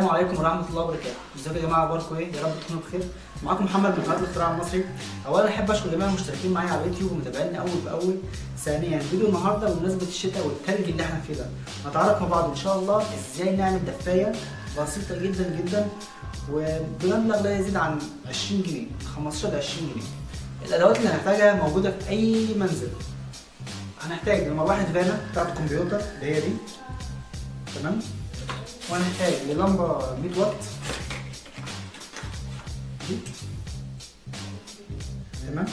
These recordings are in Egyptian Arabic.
السلام عليكم ورحمه الله وبركاته ازيكم يا جماعه اخباركم ايه يا رب تكونوا بخير معاكم محمد من قناه الاختراع المصري اولا احب اشكر جميع المشتركين معايا على اليوتيوب ومتابعيني اول باول ثانيا فيديو النهارده بمناسبه الشتاء والتلج اللي احنا فيه ده نتعرف مع بعض ان شاء الله ازاي نعمل دفايه بسيطه جدا جدا وبمبلغ لا يزيد عن 20 جنيه 15 ل 20 جنيه الادوات اللي هنحتاجها موجوده في اي منزل هنحتاج لمروحه فانا بتاعت الكمبيوتر اللي هي دي تمام وهنحتاج للمبه 100 واط دي تمام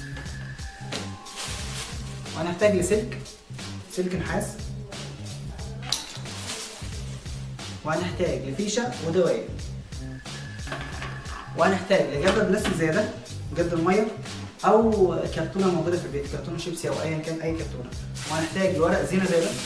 وهنحتاج لسلك سلك نحاس وهنحتاج لفيشه ودوايه وهنحتاج لجردل بلاستيك زي ده جردل ميه او كرتونه موجوده في البيت كرتونه شيبسي او ايا كان اي كرتونه وهنحتاج لورق زينه زي ده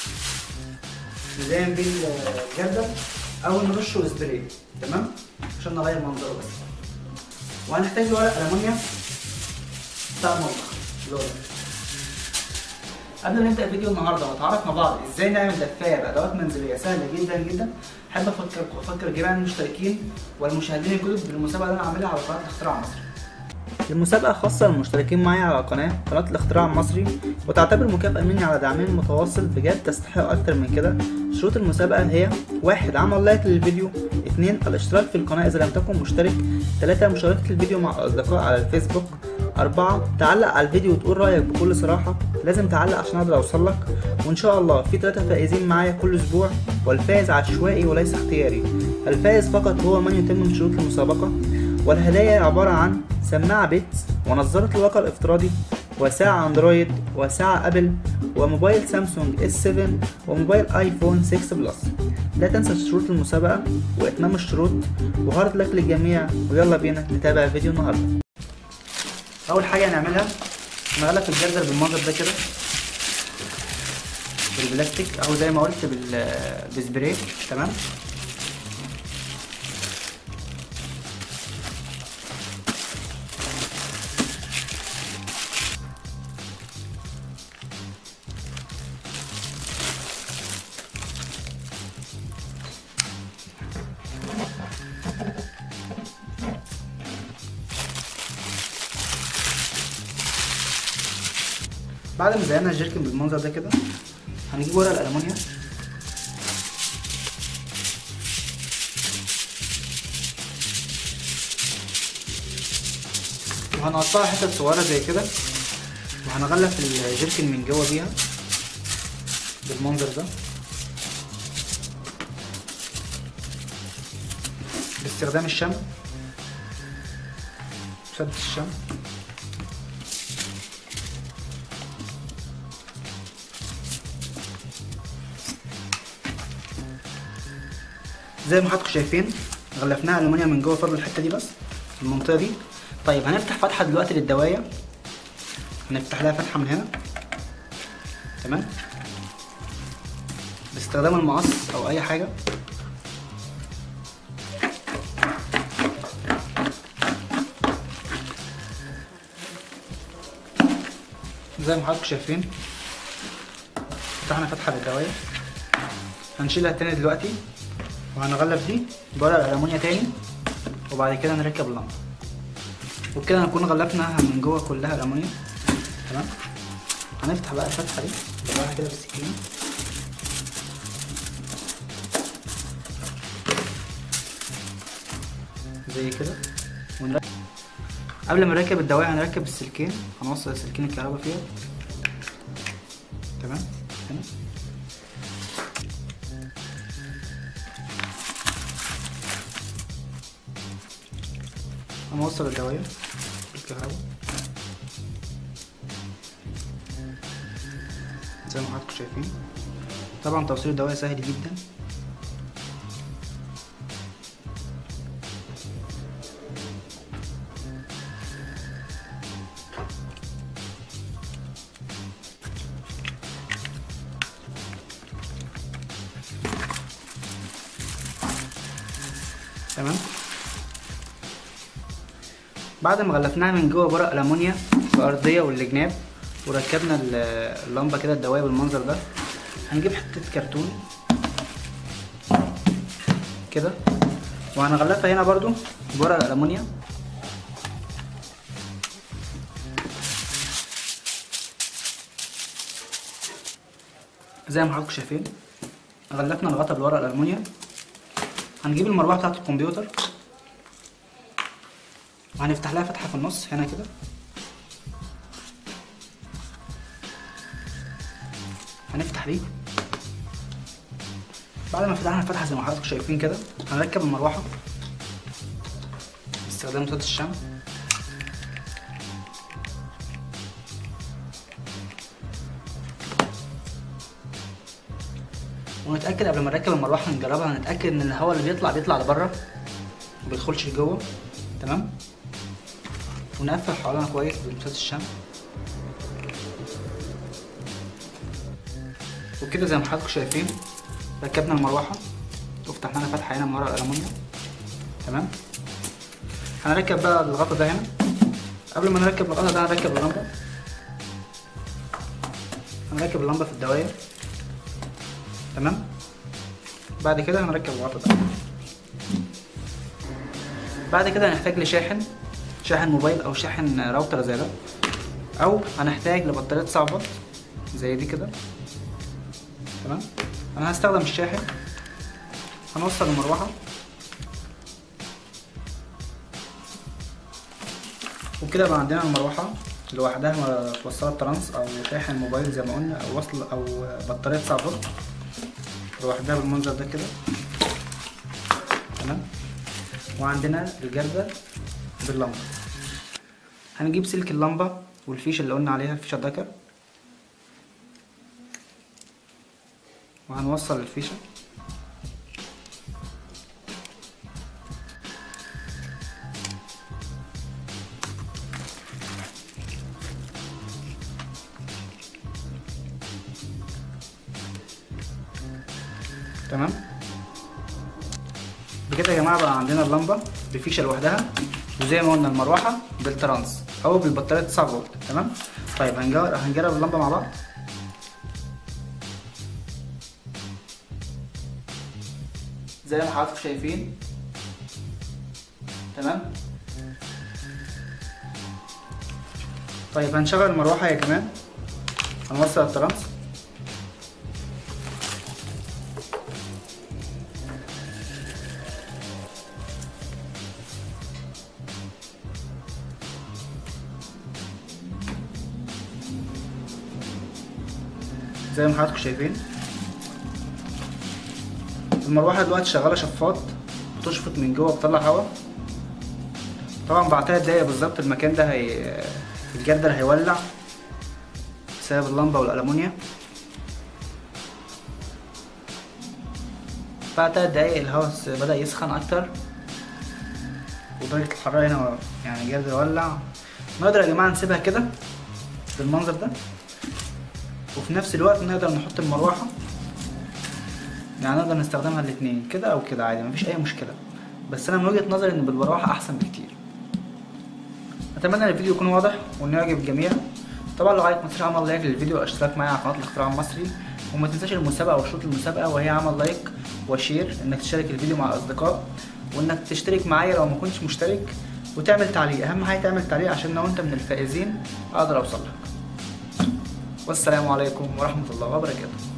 نزين بيه الجردل او نرشه سبراي تمام عشان نغير منظره بس وهنحتاج ورق المونيا بتاع المطبخ اللي هو ده. قبل ما نبدا الفيديو النهارده ونتعرف مع بعض ازاي نعمل دفايه بادوات منزليه سهله جدا جدا احب افكر افكر جميع المشتركين والمشاهدين الجدد بالمسابقه اللي انا عاملها على قناه الاختراع المصري المسابقة خاصة للمشتركين معي على القناة قناة الاختراع المصري وتعتبر مكافأة مني على دعمين متواصل بجد تستحق أكتر من كده شروط المسابقة هي واحد عمل لايك للفيديو اتنين الاشتراك في القناة إذا لم تكن مشترك تلاتة مشاركة الفيديو مع الأصدقاء على الفيسبوك أربعة تعلق على الفيديو وتقول رأيك بكل صراحة لازم تعلق عشان أقدر أوصلك وإن شاء الله في تلاتة فائزين معايا كل أسبوع والفائز عشوائي وليس اختياري الفائز فقط هو من يتم من شروط المسابقة والهدايا عبارة عن سماعة بيتس ونظارة الواقع الافتراضي وساعة اندرويد وساعة ابل وموبايل سامسونج اس 7 وموبايل ايفون 6 بلس لا تنسى شروط المسابقة واتمام الشروط وهارد لك للجميع ويلا بينا نتابع الفيديو النهاردة اول حاجة هنعملها نغلف الجردل بالمنظر ده كده بالبلاستيك او زي ما قلت بال بسبراي تمام بعد ما زينا الجيركن بالمنظر ده كده هنجيب ورق الالومنيوم وهنقطعها حتت صغيره زي كده وهنغلف الجيركن من جوه بيها بالمنظر ده باستخدام الشمع شد الشمع زي ما حضراتكم شايفين غلفناها الومنيوم من جوه فضل الحته دي بس المنطقه دي طيب هنفتح فتحه دلوقتي للدوايه هنفتح لها فتحه من هنا تمام باستخدام المقص او اي حاجه زي ما حضراتكم شايفين فتحنا فتحه للدوايه هنشيلها تاني دلوقتي وهنغلف دي بورق الالومنيا تاني وبعد كده نركب اللمبه وبكده هنكون غلفناها من جوه كلها الالومنيا تمام هنفتح بقى الفتحه دي نطلعها كده بالسكينه زي كده ونركب قبل ما نركب الدواء هنركب السلكين هنوصل السلكين الكهرباء فيها تمام هنا هنوصل الدواير بالكهرباء زي ما حضراتكم شايفين طبعا توصيل الدواير سهل جدا تمام بعد ما غلفناها من جوه ورق الامونيا الارضيه والجناب وركبنا ال- اللمبه كده الدوايه بالمنظر ده هنجيب حته كرتون كده وهنغلفها هنا برضو بورق الالومنيا زي ما حضراتكم شايفين غلفنا الغطا بالورق الالومنيا هنجيب المروحه بتاعه الكمبيوتر وهنفتح لها فتحه في النص هنا كده هنفتح دي بعد ما فتحنا الفتحه زي ما حضراتكم شايفين كده هنركب المروحه باستخدام مسدس الشمع ونتاكد قبل ما نركب المروحه نجربها نتاكد ان الهواء اللي بيطلع بيطلع لبره ما بيدخلش لجوه تمام ونقفل حوالينا كويس بمسدس الشمع وكده زي ما حضراتكم شايفين ركبنا المروحه وفتحنا لها فتحه هنا من ورا الالومنيوم تمام هنركب بقى الغطا ده هنا قبل ما نركب الغطا ده هنركب اللمبه هنركب اللمبه في الدوائر تمام بعد كده هنركب الغطا ده بعد كده هنحتاج لشاحن شاحن موبايل او شاحن راوتر زي ده او هنحتاج لبطاريه 9 فولت زي دي كده تمام انا هستخدم الشاحن هنوصل المروحه وكده بقى عندنا المروحه لوحدها متوصله ترانس او شاحن موبايل زي ما قلنا او وصل او بطاريه 9 فولت لوحدها بالمنظر ده كده تمام وعندنا الجردة باللمبة هنجيب سلك اللمبة والفيشة اللي قلنا عليها الفيشة الدكر وهنوصل الفيشة تمام بكده يا جماعه بقى عندنا اللمبه بفيشه لوحدها وزي ما قلنا المروحه بالترانس او بالبطاريه 9 فولت تمام طيب هنجرب هنجرب اللمبه مع بعض زي ما حضراتكم شايفين تمام طيب هنشغل المروحه هي كمان هنوصل الترانس زي ما حضراتكم شايفين المروحه دلوقتي شغاله شفاط بتشفط من جوه بتطلع هواء طبعا بعد تلات دقايق بالظبط المكان ده هي الجردل هيولع بسبب اللمبه والالومنيا بعد تلات دقايق الهواء بدا يسخن اكتر ودرجه الحراره هنا يعني الجردل ولع نقدر يا جماعه نسيبها كده بالمنظر ده وفي نفس الوقت نقدر نحط المروحة يعني نقدر نستخدمها الاتنين كده او كده عادي مفيش اي مشكلة بس انا من وجهة نظري ان بالمروحة احسن بكتير اتمنى ان الفيديو يكون واضح وانه يعجب الجميع طبعا لو عايز متنساش عمل لايك للفيديو واشتراك معايا على قناة الاختراع المصري وما تنساش المسابقة وشروط المسابقة وهي عمل لايك وشير انك تشارك الفيديو مع الاصدقاء وانك تشترك معايا لو ما كنتش مشترك وتعمل تعليق اهم حاجة تعمل تعليق عشان لو انت من الفائزين اقدر اوصل لك والسلام عليكم ورحمة الله وبركاته